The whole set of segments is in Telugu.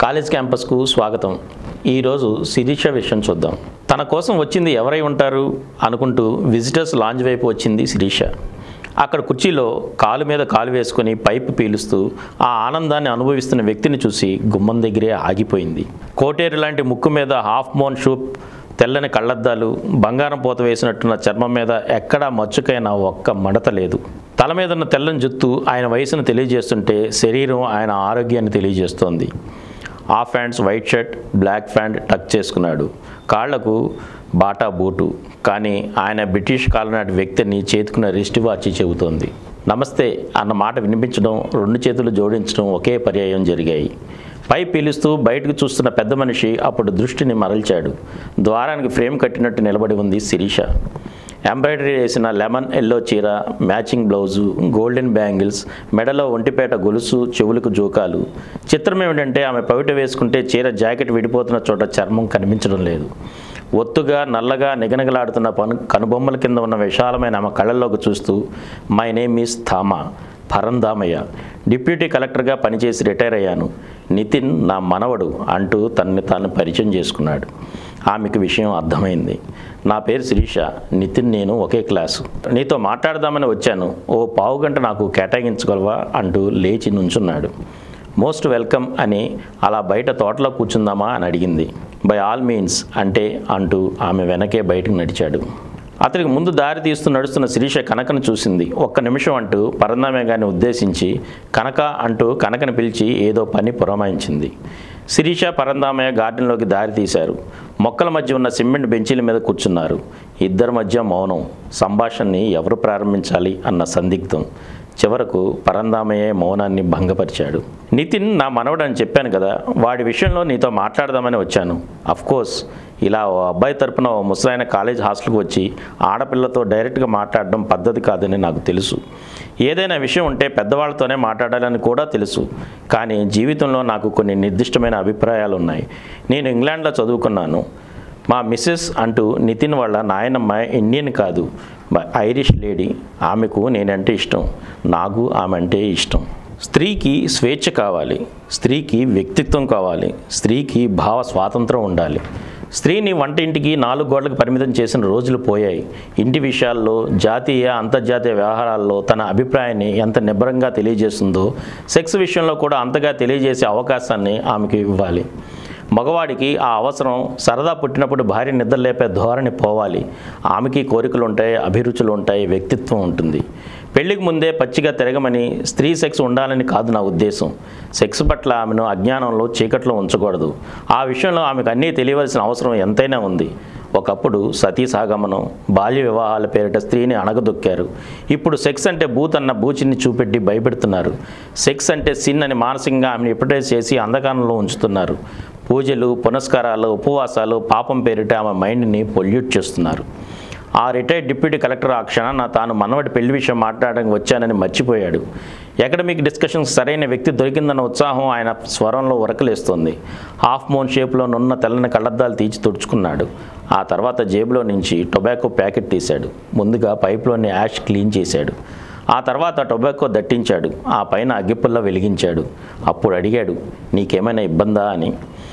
కాలేజ్ క్యాంపస్కు స్వాగతం ఈరోజు శిరీష విషయం చూద్దాం తన కోసం వచ్చింది ఎవరై ఉంటారు అనుకుంటూ విజిటర్స్ లాంజ్ వైపు వచ్చింది శిరీష అక్కడ కుర్చీలో కాలు మీద కాలు వేసుకొని పైపు పీలుస్తూ ఆ ఆనందాన్ని అనుభవిస్తున్న వ్యక్తిని చూసి గుమ్మం దగ్గరే ఆగిపోయింది కోటేరు లాంటి ముక్కు మీద హాఫ్ మోన్ షూప్ తెల్లని కళ్ళద్దాలు బంగారం పూత వేసినట్టున్న చర్మం మీద ఎక్కడా మచ్చుకైనా ఒక్క మడత లేదు తల మీద ఉన్న తెల్లని జుత్తు ఆయన వయసును తెలియజేస్తుంటే శరీరం ఆయన ఆరోగ్యాన్ని తెలియజేస్తోంది half hands white shirt black pant tuck చేసుకున్నాడు కాళ్లకు బాటా బూటు కానీ ఆయన బ్రిటిష్ కాలనాటి వ్యక్తిని చేతుకున్న రిస్ట్ వాచి చెబుతోంది నమస్తే అన్న మాట వినిపించడం రెండు చేతులు జోడించడం ఒకే పర్యాయం జరిగాయి పై పీలుస్తూ బయటకు చూస్తున్న పెద్ద మనిషి అప్పుడు దృష్టిని మరల్చాడు ద్వారానికి ఫ్రేమ్ కట్టినట్టు నిలబడి ఉంది శిరీష ఎంబ్రాయిడరీ వేసిన లెమన్ ఎల్లో చీర మ్యాచింగ్ బ్లౌజు గోల్డెన్ బ్యాంగిల్స్ మెడలో ఒంటిపేట గొలుసు చెవులకు జోకాలు చిత్రం ఏమిటంటే ఆమె పవిట వేసుకుంటే చీర జాకెట్ విడిపోతున్న చోట చర్మం కనిపించడం లేదు ఒత్తుగా నల్లగా నిగనగలాడుతున్న పను కనుబొమ్మల కింద ఉన్న విశాలమైన ఆమె కళ్ళల్లోకి చూస్తూ my name is Thama Parandhamayya deputy కలెక్టర్గా పనిచేసి రిటైర్ అయ్యాను నితిన్ నా మనవడు అంటూ తనని తాను పరిచయం చేసుకున్నాడు ఆమెకు విషయం అర్థమైంది నా పేరు శిరీష నితిన్ నేను ఒకే క్లాసు నీతో మాట్లాడదామని వచ్చాను ఓ పావు గంట నాకు కేటాయించగలవా అంటూ లేచి నుంచున్నాడు మోస్ట్ వెల్కమ్ అని అలా బయట తోటలో కూర్చుందామా అని అడిగింది బై ఆల్ మీన్స్ అంటే అంటూ ఆమె వెనకే బయటకు నడిచాడు అతనికి ముందు దారి తీస్తూ నడుస్తున్న శిరీష కనకను చూసింది ఒక్క నిమిషం అంటూ పరందామే గారిని ఉద్దేశించి కనక అంటూ కనకను పిలిచి ఏదో పని పురమాయించింది శిరీష పరందామయ్య గార్డెన్లోకి దారి తీశారు మొక్కల మధ్య ఉన్న సిమెంట్ బెంచీల మీద కూర్చున్నారు ఇద్దరి మధ్య మౌనం సంభాషణని ఎవరు ప్రారంభించాలి అన్న సందిగ్ధం చివరకు పరందామయ్యే మౌనాన్ని భంగపరిచాడు నితిన్ నా మనవడు అని చెప్పాను కదా వాడి విషయంలో నీతో మాట్లాడదామని వచ్చాను కోర్స్ ఇలా ఓ అబ్బాయి తరపున ఓ ముసలాయన కాలేజ్ హాస్టల్కి వచ్చి ఆడపిల్లతో డైరెక్ట్గా మాట్లాడడం పద్ధతి కాదని నాకు తెలుసు ఏదైనా విషయం ఉంటే పెద్దవాళ్ళతోనే మాట్లాడాలని కూడా తెలుసు కానీ జీవితంలో నాకు కొన్ని నిర్దిష్టమైన అభిప్రాయాలు ఉన్నాయి నేను ఇంగ్లాండ్లో చదువుకున్నాను మా మిస్సెస్ అంటూ నితిన్ వాళ్ళ నాయనమ్మ ఇండియన్ కాదు బ- ఐరిష్ లేడీ ఆమెకు నేనంటే ఇష్టం నాకు ఆమె అంటే ఇష్టం స్త్రీకి స్వేచ్ఛ కావాలి స్త్రీకి వ్యక్తిత్వం కావాలి స్త్రీకి భావ స్వాతంత్రం ఉండాలి స్త్రీని వంటింటికి నాలుగు గోడలకు పరిమితం చేసిన రోజులు పోయాయి ఇంటి విషయాల్లో జాతీయ అంతర్జాతీయ వ్యవహారాల్లో తన అభిప్రాయాన్ని ఎంత నిబ్బరంగా తెలియజేస్తుందో సెక్స్ విషయంలో కూడా అంతగా తెలియజేసే అవకాశాన్ని ఆమెకు ఇవ్వాలి మగవాడికి ఆ అవసరం సరదా పుట్టినప్పుడు భార్య నిద్రలేపే ధోరణి పోవాలి ఆమెకి కోరికలు ఉంటాయి అభిరుచులు ఉంటాయి వ్యక్తిత్వం ఉంటుంది పెళ్లికి ముందే పచ్చిగా తిరగమని స్త్రీ సెక్స్ ఉండాలని కాదు నా ఉద్దేశం సెక్స్ పట్ల ఆమెను అజ్ఞానంలో చీకట్లో ఉంచకూడదు ఆ విషయంలో ఆమెకు అన్నీ తెలియవలసిన అవసరం ఎంతైనా ఉంది ఒకప్పుడు సతీ సాగమనం బాల్య వివాహాల పేరిట స్త్రీని అణగదొక్కారు ఇప్పుడు సెక్స్ అంటే బూత్ అన్న బూచిని చూపెట్టి భయపెడుతున్నారు సెక్స్ అంటే సిన్ అని మానసికంగా ఆమెను ఎప్పుడైతే చేసి అంధకారంలో ఉంచుతున్నారు పూజలు పునస్కారాలు ఉపవాసాలు పాపం పేరిట ఆమె మైండ్ని పొల్యూట్ చేస్తున్నారు ఆ రిటైర్డ్ డిప్యూటీ కలెక్టర్ ఆ క్షణాన తాను మనవడి పెళ్లి విషయం మాట్లాడడానికి వచ్చానని మర్చిపోయాడు అకాడమిక్ డిస్కషన్స్ సరైన వ్యక్తి దొరికిందన్న ఉత్సాహం ఆయన స్వరంలో ఉరకలేస్తోంది హాఫ్ మోన్ షేప్లో నున్న తెల్లని కళ్ళద్దాలు తీసి తుడుచుకున్నాడు ఆ తర్వాత జేబులో నుంచి టొబాకో ప్యాకెట్ తీశాడు ముందుగా పైప్లోని యాష్ క్లీన్ చేశాడు ఆ తర్వాత టొబాకో దట్టించాడు ఆ పైన అగ్గిపుల్ల వెలిగించాడు అప్పుడు అడిగాడు నీకేమైనా ఇబ్బందా అని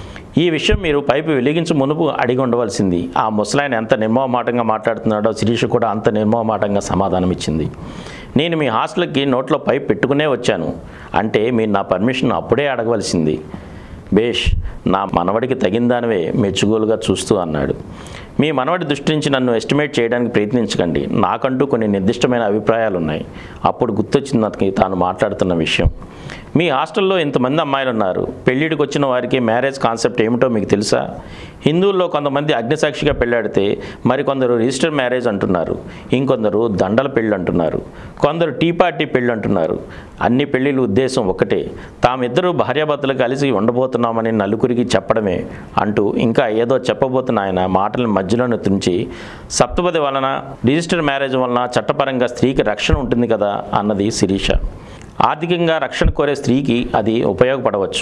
ఈ విషయం మీరు పైపు వెలిగించి మునుపు అడిగి ఉండవలసింది ఆ ముసలాయన ఎంత నిర్మోహమాటంగా మాట్లాడుతున్నాడో శిరీష్ కూడా అంత నిర్మోహమాటంగా సమాధానం ఇచ్చింది నేను మీ హాస్టల్కి నోట్లో పైప్ పెట్టుకునే వచ్చాను అంటే మీరు నా పర్మిషన్ అప్పుడే అడగవలసింది బేష్ నా మనవడికి తగిందానివే మెచ్చుగోలుగా చూస్తూ అన్నాడు మీ మనవడి దృష్టి నుంచి నన్ను ఎస్టిమేట్ చేయడానికి ప్రయత్నించకండి నాకంటూ కొన్ని నిర్దిష్టమైన అభిప్రాయాలు ఉన్నాయి అప్పుడు గుర్తొచ్చింది అతనికి తాను మాట్లాడుతున్న విషయం మీ హాస్టల్లో ఇంతమంది అమ్మాయిలు ఉన్నారు పెళ్ళిడికి వచ్చిన వారికి మ్యారేజ్ కాన్సెప్ట్ ఏమిటో మీకు తెలుసా హిందువుల్లో కొంతమంది అగ్నిసాక్షిగా పెళ్ళాడితే మరికొందరు రిజిస్టర్ మ్యారేజ్ అంటున్నారు ఇంకొందరు దండల పెళ్ళి అంటున్నారు కొందరు టీ పార్టీ పెళ్ళి అంటున్నారు అన్ని పెళ్ళిళ్ళ ఉద్దేశం ఒకటే తామిద్దరూ భార్యాభర్తలు కలిసి ఉండబోతున్నామని నలుగురికి చెప్పడమే అంటూ ఇంకా ఏదో చెప్పబోతున్న ఆయన మాటలను మధ్యలోనే తుంచి సప్తపది వలన రిజిస్టర్ మ్యారేజ్ వలన చట్టపరంగా స్త్రీకి రక్షణ ఉంటుంది కదా అన్నది శిరీష ఆర్థికంగా రక్షణ కోరే స్త్రీకి అది ఉపయోగపడవచ్చు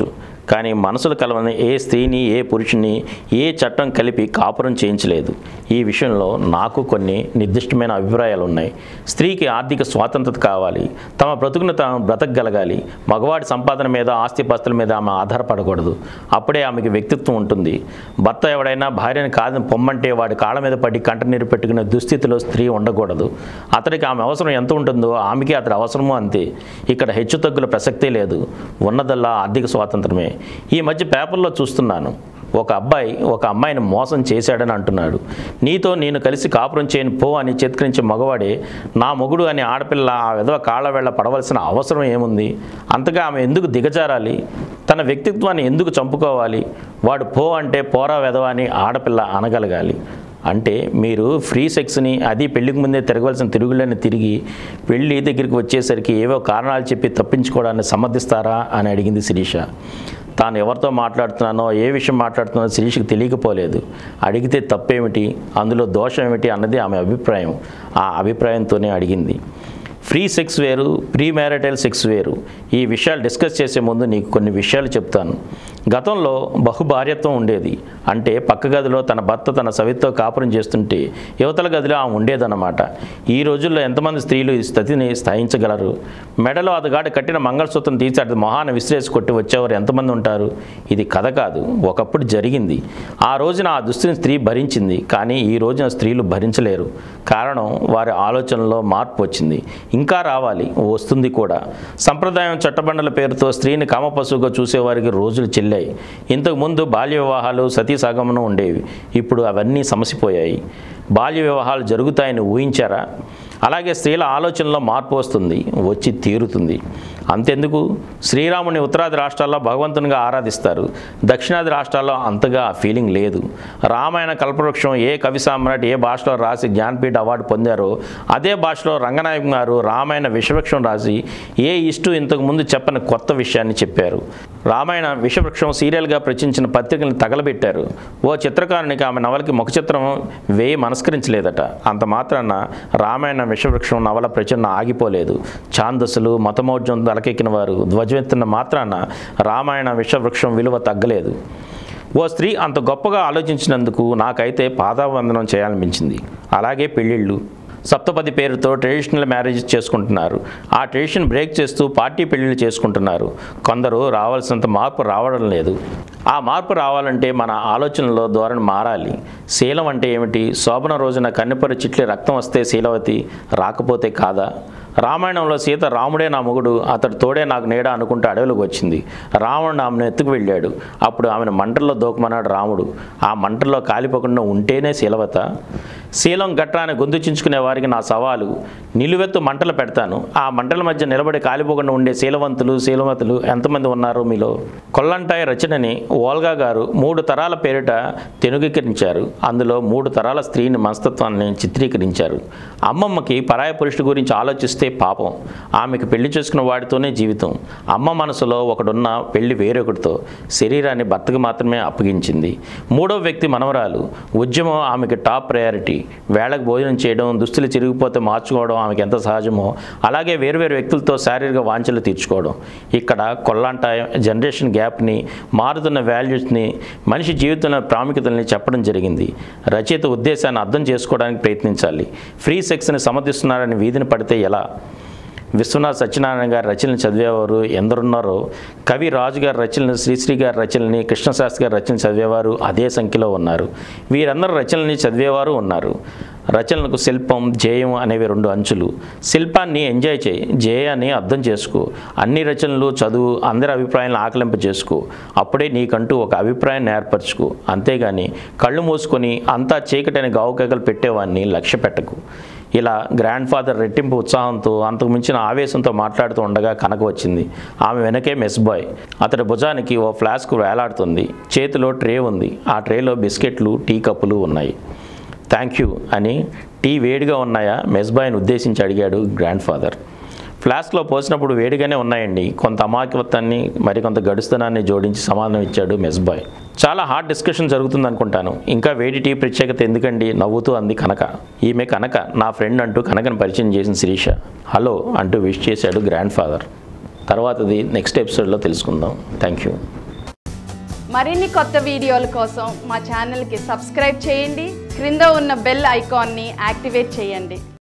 కానీ మనసులు కలవని ఏ స్త్రీని ఏ పురుషుని ఏ చట్టం కలిపి కాపురం చేయించలేదు ఈ విషయంలో నాకు కొన్ని నిర్దిష్టమైన అభిప్రాయాలు ఉన్నాయి స్త్రీకి ఆర్థిక స్వాతంత్రత కావాలి తమ బ్రతుకును తాను బ్రతకగలగాలి మగవాడి సంపాదన మీద ఆస్తిపాస్తుల మీద ఆమె ఆధారపడకూడదు అప్పుడే ఆమెకి వ్యక్తిత్వం ఉంటుంది భర్త ఎవడైనా భార్యని కాదని పొమ్మంటే వాడి కాళ్ళ మీద పడి కంటనీరు పెట్టుకునే దుస్థితిలో స్త్రీ ఉండకూడదు అతడికి ఆమె అవసరం ఎంత ఉంటుందో ఆమెకి అతడి అవసరమో అంతే ఇక్కడ హెచ్చు తగ్గుల ప్రసక్తే లేదు ఉన్నదల్లా ఆర్థిక స్వాతంత్రమే ఈ మధ్య పేపర్లో చూస్తున్నాను ఒక అబ్బాయి ఒక అమ్మాయిని మోసం చేశాడని అంటున్నాడు నీతో నేను కలిసి కాపురం చేయని పో అని చేత్కరించే మగవాడే నా మొగుడు అని ఆడపిల్ల ఆ విధవ కాళ్ళ వేళ పడవలసిన అవసరం ఏముంది అంతగా ఆమె ఎందుకు దిగజారాలి తన వ్యక్తిత్వాన్ని ఎందుకు చంపుకోవాలి వాడు పో అంటే పోరా వెధవ అని ఆడపిల్ల అనగలగాలి అంటే మీరు ఫ్రీ సెక్స్ని అది పెళ్లికి ముందే తిరగవలసిన తిరుగులని తిరిగి పెళ్లి దగ్గరికి వచ్చేసరికి ఏవో కారణాలు చెప్పి తప్పించుకోవడాన్ని సమర్థిస్తారా అని అడిగింది శిరీష తాను ఎవరితో మాట్లాడుతున్నానో ఏ విషయం మాట్లాడుతున్నానో శిరీషకు తెలియకపోలేదు అడిగితే తప్పేమిటి అందులో దోషం ఏమిటి అన్నది ఆమె అభిప్రాయం ఆ అభిప్రాయంతోనే అడిగింది ఫ్రీ సెక్స్ వేరు ప్రీ మ్యారిటల్ సెక్స్ వేరు ఈ విషయాలు డిస్కస్ చేసే ముందు నీకు కొన్ని విషయాలు చెప్తాను గతంలో బహుభార్యత్వం ఉండేది అంటే పక్క గదిలో తన భర్త తన సవితో కాపురం చేస్తుంటే యువతల గదిలో ఆమె ఉండేదన్నమాట ఈ రోజుల్లో ఎంతమంది స్త్రీలు ఈ స్థితిని స్థాయించగలరు మెడలో అతగాడు కట్టిన మంగళసూత్రం తీసి అటు మొహాన విసిరేసి కొట్టి వచ్చేవారు ఎంతమంది ఉంటారు ఇది కథ కాదు ఒకప్పుడు జరిగింది ఆ రోజున ఆ దుస్థితిని స్త్రీ భరించింది కానీ ఈ రోజున స్త్రీలు భరించలేరు కారణం వారి ఆలోచనలో మార్పు వచ్చింది ఇంకా రావాలి వస్తుంది కూడా సంప్రదాయం చట్టబండల పేరుతో స్త్రీని కామపశువుగా చూసేవారికి రోజులు చెల్లాయి ఇంతకు ముందు బాల్య వివాహాలు సతీ సగమనం ఉండేవి ఇప్పుడు అవన్నీ సమసిపోయాయి బాల్య వివాహాలు జరుగుతాయని ఊహించారా అలాగే స్త్రీల ఆలోచనలో మార్పు వస్తుంది వచ్చి తీరుతుంది అంతెందుకు శ్రీరాముని ఉత్తరాది రాష్ట్రాల్లో భగవంతునిగా ఆరాధిస్తారు దక్షిణాది రాష్ట్రాల్లో అంతగా ఆ ఫీలింగ్ లేదు రామాయణ కల్పవృక్షం ఏ కవి సామ్రాట్ ఏ భాషలో రాసి జ్ఞానపీఠ అవార్డు పొందారో అదే భాషలో రంగనాయకం గారు రామాయణ విషవృక్షం రాసి ఏ ఇష్టు ఇంతకు ముందు చెప్పని కొత్త విషయాన్ని చెప్పారు రామాయణ విషవృక్షం సీరియల్గా ప్రచురించిన పత్రికలను తగలబెట్టారు ఓ చిత్రకారునికి ఆమె నవలకి ముఖ చిత్రం వేయి మనస్కరించలేదట అంత మాత్రాన రామాయణ విషవృక్షం నవల ప్రచురణ ఆగిపోలేదు ఛాందస్సులు మతమౌఢ్యం తలకెక్కిన వారు ధ్వజమెత్తిన మాత్రాన రామాయణ విషవృక్షం విలువ తగ్గలేదు ఓ స్త్రీ అంత గొప్పగా ఆలోచించినందుకు నాకైతే పాదావందనం చేయాలనిపించింది అలాగే పెళ్ళిళ్ళు సప్తపది పేరుతో ట్రెడిషనల్ మ్యారేజ్ చేసుకుంటున్నారు ఆ ట్రెడిషన్ బ్రేక్ చేస్తూ పార్టీ పెళ్ళిళ్ళు చేసుకుంటున్నారు కొందరు రావాల్సినంత మార్పు రావడం లేదు ఆ మార్పు రావాలంటే మన ఆలోచనలో ధోరణి మారాలి శీలం అంటే ఏమిటి శోభన రోజున కన్నెపరి చిట్లి రక్తం వస్తే శీలవతి రాకపోతే కాదా రామాయణంలో సీత రాముడే నా మొగుడు అతడు తోడే నాకు నీడ అనుకుంటూ అడవిలోకి వచ్చింది రావణుడు ఆమెను ఎత్తుకు వెళ్ళాడు అప్పుడు ఆమెను మంటల్లో దూకమన్నాడు రాముడు ఆ మంటల్లో కాలిపోకుండా ఉంటేనే శీలవత శీలం గట్రాన్ని గొంతు చించుకునే వారికి నా సవాలు నిలువెత్తు మంటలు పెడతాను ఆ మంటల మధ్య నిలబడి కాలిపోకుండా ఉండే శీలవంతులు శీలవతులు ఎంతమంది ఉన్నారు మీలో కొల్లంటాయి రచనని ఓల్గా గారు మూడు తరాల పేరిట తెనుగీకరించారు అందులో మూడు తరాల స్త్రీని మనస్తత్వాన్ని చిత్రీకరించారు అమ్మమ్మకి పరాయ పురుషుడి గురించి ఆలోచిస్తే పాపం ఆమెకు పెళ్లి చేసుకున్న వాడితోనే జీవితం అమ్మ మనసులో ఒకడున్న పెళ్లి వేరొకటితో శరీరాన్ని భర్తకు మాత్రమే అప్పగించింది మూడో వ్యక్తి మనవరాలు ఉద్యమం ఆమెకి టాప్ ప్రయారిటీ వేళకు భోజనం చేయడం దుస్తులు చిరిగిపోతే మార్చుకోవడం ఆమెకి ఎంత సహజమో అలాగే వేరువేరు వ్యక్తులతో శారీరక వాంఛలు తీర్చుకోవడం ఇక్కడ కొల్లాంట జనరేషన్ గ్యాప్ని మారుతున్న వాల్యూస్ని మనిషి జీవితంలో ప్రాముఖ్యతల్ని చెప్పడం జరిగింది రచయిత ఉద్దేశాన్ని అర్థం చేసుకోవడానికి ప్రయత్నించాలి ఫ్రీ సెక్స్ని సమర్థిస్తున్నారని వీధిని పడితే ఎలా విశ్వనాథ్ సత్యనారాయణ గారి రచనలు చదివేవారు ఎందరున్నారో కవి రాజు గారి రచనలు శ్రీశ్రీ గారి రచనల్ని కృష్ణశాస్త్రి గారి రచనలు చదివేవారు అదే సంఖ్యలో ఉన్నారు వీరందరూ రచనల్ని చదివేవారు ఉన్నారు రచనలకు శిల్పం జేయం అనేవి రెండు అంచులు శిల్పాన్ని ఎంజాయ్ చేయి జేయాన్ని అర్థం చేసుకో అన్ని రచనలు చదువు అందరి అభిప్రాయాలను ఆకలింప చేసుకో అప్పుడే నీకంటూ ఒక అభిప్రాయాన్ని ఏర్పరచుకో అంతేగాని కళ్ళు మూసుకొని అంతా చీకటని గావుకేకలు పెట్టేవాడిని లక్ష్య పెట్టకు ఇలా గ్రాండ్ ఫాదర్ రెట్టింపు ఉత్సాహంతో అంతకు మించిన ఆవేశంతో మాట్లాడుతూ ఉండగా కనక వచ్చింది ఆమె వెనకే మెస్ బాయ్ అతడి భుజానికి ఓ ఫ్లాస్క్ వేలాడుతుంది చేతిలో ట్రే ఉంది ఆ ట్రేలో బిస్కెట్లు టీ కప్పులు ఉన్నాయి థ్యాంక్ యూ అని టీ వేడిగా ఉన్నాయా మెస్ బాయ్ని ఉద్దేశించి అడిగాడు గ్రాండ్ ఫాదర్ ఫ్లాస్క్లో పోసినప్పుడు వేడిగానే ఉన్నాయండి కొంత అమాయకత్వాన్ని మరికొంత గడుస్తనాన్ని జోడించి సమాధానం ఇచ్చాడు మెస్ బాయ్ చాలా హాట్ డిస్కషన్ జరుగుతుంది అనుకుంటాను ఇంకా వేడి టీ ప్రత్యేకత ఎందుకండి నవ్వుతూ అంది కనక ఈమె కనక నా ఫ్రెండ్ అంటూ కనకను పరిచయం చేసిన శిరీష హలో అంటూ విష్ చేశాడు గ్రాండ్ ఫాదర్ తర్వాతది నెక్స్ట్ ఎపిసోడ్లో తెలుసుకుందాం థ్యాంక్ యూ మరిన్ని కొత్త వీడియోల కోసం మా ఛానల్కి సబ్స్క్రైబ్ చేయండి క్రింద ఉన్న బెల్ ఐకాన్ని యాక్టివేట్ చేయండి